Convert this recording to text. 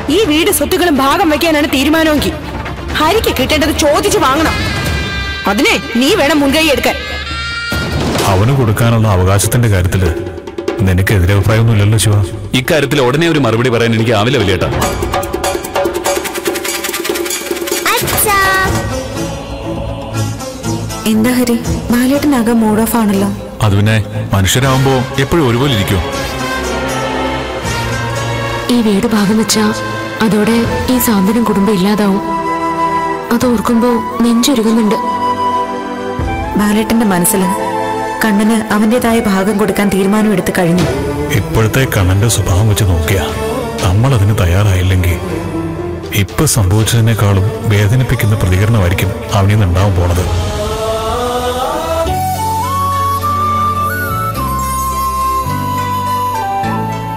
ഈ വീട് സ്വത്തുക്കളും ഭാഗം വെക്കാനാണ് തീരുമാനമെങ്കിൽ ഹരിക്ക് കിട്ടേണ്ടത് ചോദിച്ചു വാങ്ങണം അതിനെ നീ വേണം മുൻകൈ എടുക്കാൻ അവന് കൊടുക്കാനുള്ള അവകാശത്തിന്റെ കാര്യത്തില് നിനക്കെതിരെ അഭിപ്രായമൊന്നുമില്ലല്ലോ ശിവ ഇക്കാര്യത്തിൽ ഉടനെ ഒരു മറുപടി പറയാൻ എനിക്ക് ആവില്ല വലിയേട്ടാ എന്താ ഹരി ബാലേട്ടനാകെ മൂഡ് ഓഫ് ആണല്ലോ അത് പിന്നെ മനുഷ്യരാകുമ്പോ എപ്പോഴും ഒരുപോലെ ഇരിക്കും ഈ വീട് ഭാഗം വെച്ചാ അതോടെ ഈ സാന്ത്വനം കുടുംബം ഇല്ലാതാവും അത് ഓർക്കുമ്പോ നെഞ്ചൊരുകുന്നുണ്ട് ബാലേട്ടന്റെ മനസ്സിൽ കണ്ണന് അവന്റേതായ ഭാഗം കൊടുക്കാൻ തീരുമാനമെടുത്ത് കഴിഞ്ഞു ഇപ്പോഴത്തെ കണ്ണന്റെ സ്വഭാവം വെച്ച് നോക്കിയാ നമ്മൾ അതിന് തയ്യാറായില്ലെങ്കിൽ ഇപ്പൊ സംഭവിച്ചതിനേക്കാളും വേദനിപ്പിക്കുന്ന പ്രതികരണമായിരിക്കും അവനിൽ നിന്നുണ്ടാവാൻ പോണത്